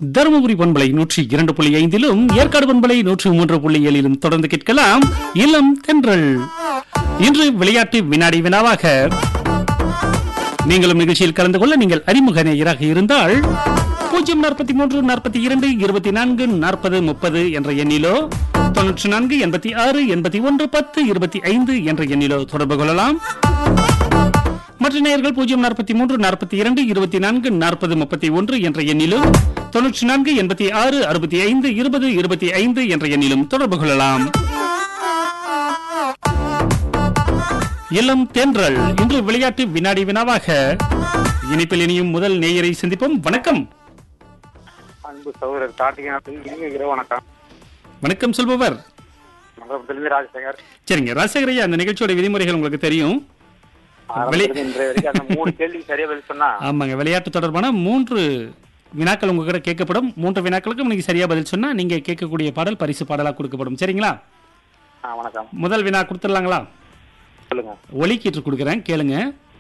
தருமபுரி பண்பலை நூற்றி இரண்டு புள்ளி ஐந்திலும் ஏற்காடு பண்பலை நூற்றி மூன்று புள்ளி ஏழிலும் தொடர்ந்து கேட்கலாம் இளம் தென்றல் இன்று விளையாட்டு வினாடி வினாவாக நீங்களும் நிகழ்ச்சியில் கலந்து கொள்ள நீங்கள் அறிமுக நேயராக இருந்தால் பூஜ்ஜியம் நாற்பத்தி மூன்று நாற்பத்தி இரண்டு இருபத்தி நான்கு நாற்பது முப்பது என்ற எண்ணிலோ தொன்னூற்றி நான்கு எண்பத்தி ஆறு எண்பத்தி ஒன்று பத்து இருபத்தி ஐந்து என்ற எண்ணிலோ தொடர்பு கொள்ளலாம் மற்ற நேயர்கள் பூஜ்ஜியம் நாற்பத்தி மூன்று நாற்பத்தி இரண்டு இருபத்தி நான்கு நாற்பது முப்பத்தி ஒன்று என்ற எண்ணிலும் தொன்னூற்றி நான்கு எண்பத்தி ஆறு அறுபத்தி ஐந்து இருபது இருபத்தி ஐந்து என்ற எண்ணிலும் தொடர்பு கொள்ளலாம் இளம் தென்றல் இன்று விளையாட்டு வினாடி வினாவாக இனிப்பில் இனியும் முதல் நேயரை சந்திப்போம் வணக்கம் அன்பு சகோதரர் கார்த்திகேயன் இனிய இரவு வணக்கம் வணக்கம் சொல்பவர் மண்டபத்திலிருந்து ராஜசேகர் சரிங்க ராசகரையா அந்த நிகழ்ச்சியோட விதிமுறைகள் உங்களுக்கு தெரியும் வெளி- ஆரம்பத்திலிருந்து இன்றைய வரைக்கும் அந்த மூணு கேள்விக்கு சரியா பதில் சொன்னா ஆமாங்க விளையாட்டு தொடர்பான மூன்று வினாக்கள் உங்ககிட்ட கேட்கப்படும் மூன்று வினாக்களுக்கும் நீங்க சரியா பதில் சொன்னா நீங்க கேட்கக்கூடிய பாடல் பரிசு பாடலா கொடுக்கப்படும் சரிங்களா ஆ, வணக்கம் முதல் வினா கொடுத்துடலாங்களா சொல்லுங்க ஒலி கீற்று கொடுக்குறேன் கேளுங்க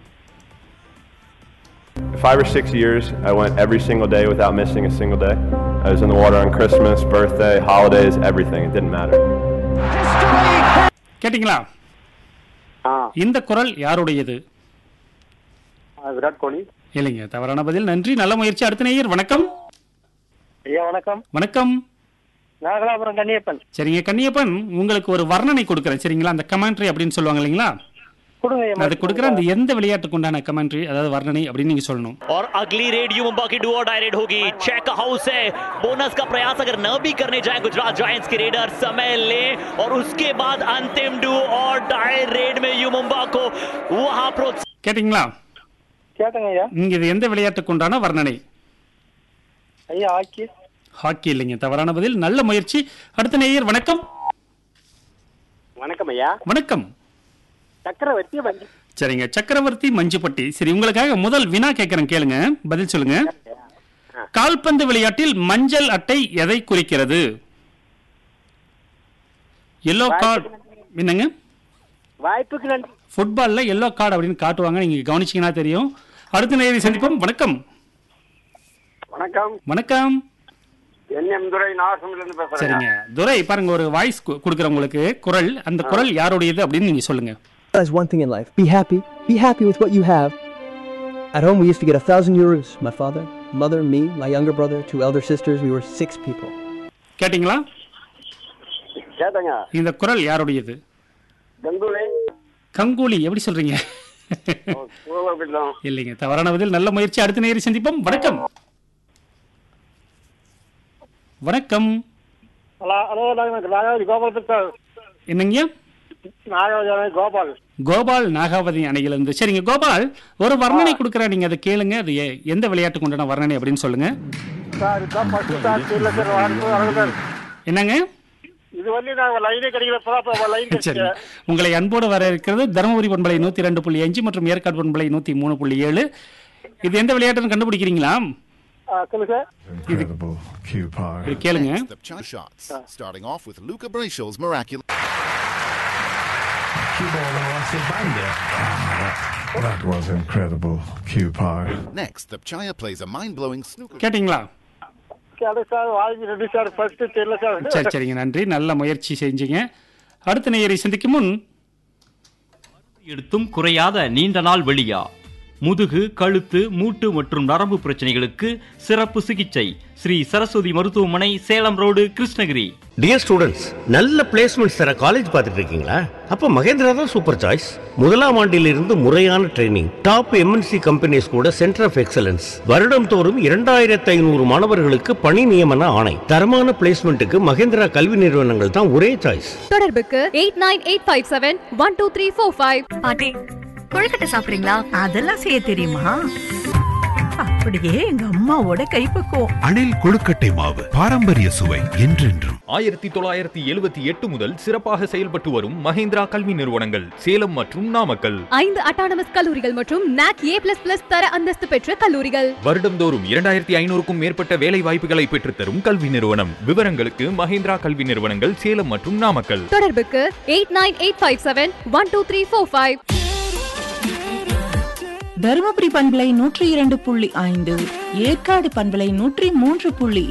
Five or six years, I went every single day without missing a single day. I was in the water on Christmas, birthday, holidays, everything. It didn't matter. கேட்டிங்களா ஆ இந்த குரல் யாருடையது ஆ, விராட் கோலி இல்லைங்க தவறான பதில் நன்றி நல்ல முயற்சி அடுத்த நேயர் வணக்கம் ஐயா வணக்கம் வணக்கம் நாகலாபுரம் கன்னியப்பன் சரிங்க கன்னியப்பன் உங்களுக்கு ஒரு வர்ணனை கொடுக்குறேன் சரிங்களா அந்த கமெண்ட்ரி அப்படின்னு சொல்லுவாங்க இல்லைங்களா கொடுங்க நான் அது கொடுக்குறேன் அந்த எந்த விளையாட்டுக்கு உண்டான கமெண்ட்ரி அதாவது வர்ணனை அப்படின்னு நீங்க சொல்லணும் और अगली रेड यू मुंबा की डू और डाई रेड होगी चेक हाउस है बोनस का प्रयास अगर न भी करने जाए गुजरात जायंट्स के रेडर समय ले और उसके बाद अंतिम डू और डाई रेड में यू मुंबा को वहां प्रोत्साहन கேட்டிங்களா கேட்டங்க ஐயா இங்க இது எந்த விளையாட்டுக்கு உண்டான வர்ணனை ஐயா ஆக்கி ஹாக்கி இல்லைங்க தவறான பதில் நல்ல முயற்சி அடுத்த நேயர் வணக்கம் வணக்கம் ஐயா வணக்கம் சக்கரவர்த்தி வண்டி சரிங்க சக்கரவர்த்தி மஞ்சுப்பட்டி சரி உங்களுக்காக முதல் வினா கேட்கறேன் கேளுங்க பதில் சொல்லுங்க கால்பந்து விளையாட்டில் மஞ்சள் அட்டை எதை குறிக்கிறது எல்லோ கார்டு என்னங்க வாய்ப்புக்கு நன்றி ஃபுட்பால்ல எல்லோ கார்டு அப்படின்னு காட்டுவாங்க நீங்க கவனிச்சீங்கன்னா தெரியும் அடுத்த நேயரை சந்திப்போம் வணக்கம் வணக்கம் வணக்கம் என் எம் துரை நாகசமிலிருந்து பேசுறேன் சரிங்க துரை பாருங்க ஒரு வாய்ஸ் கொடுக்குறேன் உங்களுக்கு குரல் அந்த குரல் யாருடையது அப்படின்னு நீங்க சொல்லுங்க Realize one thing in life be happy. Be happy with what you have. At home, we used to get a thousand euros. My father, mother, me, my younger brother, two elder sisters. We were six people. கேட்டிங்களா கேட்டங்க இந்த குரல் யாருடையது கங்குலே கங்குலி எப்படி சொல்றீங்க இல்லைங்க தவறான பதில் நல்ல முயற்சி அடுத்த நேரம் சந்திப்போம் வணக்கம் வணக்கம் ஹலோ ஹலோ நாகவதி கோபால் பேசுறேன் என்னங்க நாகவதி கோபால் கோபால் நாகாவதி அணையிலிருந்து சரிங்க கோபால் ஒரு வர்ணனை கொடுக்குறேன் நீங்க அதை கேளுங்க அது எ- எந்த விளையாட்டுக்கு உண்டான வர்ணனை அப்படின்னு சொல்லுங்க சார் இதுதான் ஃபர்ஸ்ட் சார் தெரியல சார் வாழ்க்கை வரல என்னங்க இது வந்து நான் லைனே கிடைக்கல இப்பதான் லைன் சரி கிடைச்சேன் உங்களை அன்போடு வர இருக்கிறது தருமபுரி பண்பலை நூத்தி ரெண்டு புள்ளி அஞ்சு மற்றும் ஏற்காடு பண்பலை நூத்தி மூணு புள்ளி ஏழு இது எந்த விளையாட்டுன்னு கண்டுபிடிக்கிறீங்களா சொல்லுங்க சார் Incredible cue power. இது கேளுங்க The China shots, starting off with Luca Bracio's miraculous. That was incredible cue power. Next, the Chaya plays a mind-blowing snooker. கேட்டிங்களா கேளு சார் வாங்கி ரெண்டு சார் ஃபர்ஸ்ட் தெரியல சார் சரி சரிங்க நன்றி நல்ல முயற்சி செஞ்சீங்க அடுத்த நேயரை சந்திக்கும் முன் எடுத்தும் குறையாத நீண்ட நாள் வெளியா முதுகு கழுத்து மூட்டு மற்றும் நரம்பு பிரச்சனைகளுக்கு சிறப்பு சிகிச்சை ஸ்ரீ சரஸ்வதி மருத்துவமனை Salem road Krishnagiri dear students நல்ல பிளேஸ்மெண்ட்ஸ் தர காலேஜ் பார்த்துட்டு இருக்கீங்களா அப்ப மகேந்திரா தான் சூப்பர் சாய்ஸ் முதலாம் ஆண்டிலிருந்து முறையான ட்ரைனிங் டாப் எம்என்சி கம்பெனிஸ் கூட சென்டர் ஆஃப் எக்ஸலன்ஸ் வருடம் தோறும் இரண்டாயிரத்தி ஐநூறு மாணவர்களுக்கு பணி நியமன ஆணை தரமான பிளேஸ்மெண்ட்டுக்கு மகேந்திரா கல்வி நிறுவனங்கள் தான் ஒரே சாய்ஸ் தொடர்புக்கு eight nine eight five seven one two three four five பாட்டி கொழுக்கட்டை சாப்பிடுறீங்களா அதெல்லாம் செய்ய தெரியுமா அப்படியே எங்க அம்மாவோட கைப்பக்குவம் அணில் கொழுக்கட்டை மாவு பாரம்பரிய சுவை என்றென்றும் ஆயிரத்தி தொள்ளாயிரத்தி எழுபத்தி எட்டு முதல் சிறப்பாக செயல்பட்டு வரும் மஹேந்திரா கல்வி நிறுவனங்கள் சேலம் மற்றும் நாமக்கல் ஐந்து அட்டானமஸ் கல்லூரிகள் மற்றும் நாக் ஏ பிளஸ் பிளஸ் தர அந்தஸ்து பெற்ற கல்லூரிகள் வருடந்தோறும் இரண்டாயிரத்தி ஐநூறுக்கும் மேற்பட்ட வேலை வாய்ப்புகளை பெற்றுத்தரும் கல்வி நிறுவனம் விவரங்களுக்கு மஹேந்திரா கல்வி நிறுவனங்கள் சேலம் மற்றும் நாமக்கல் தொடர்புக்கு eight nine eight five seven one two three four five Dharmapuri பண்பலை நூற்றி இரண்டு புள்ளி ஐந்து ஏற்காடு பண்பலை நூற்றி மூன்று புள்ளி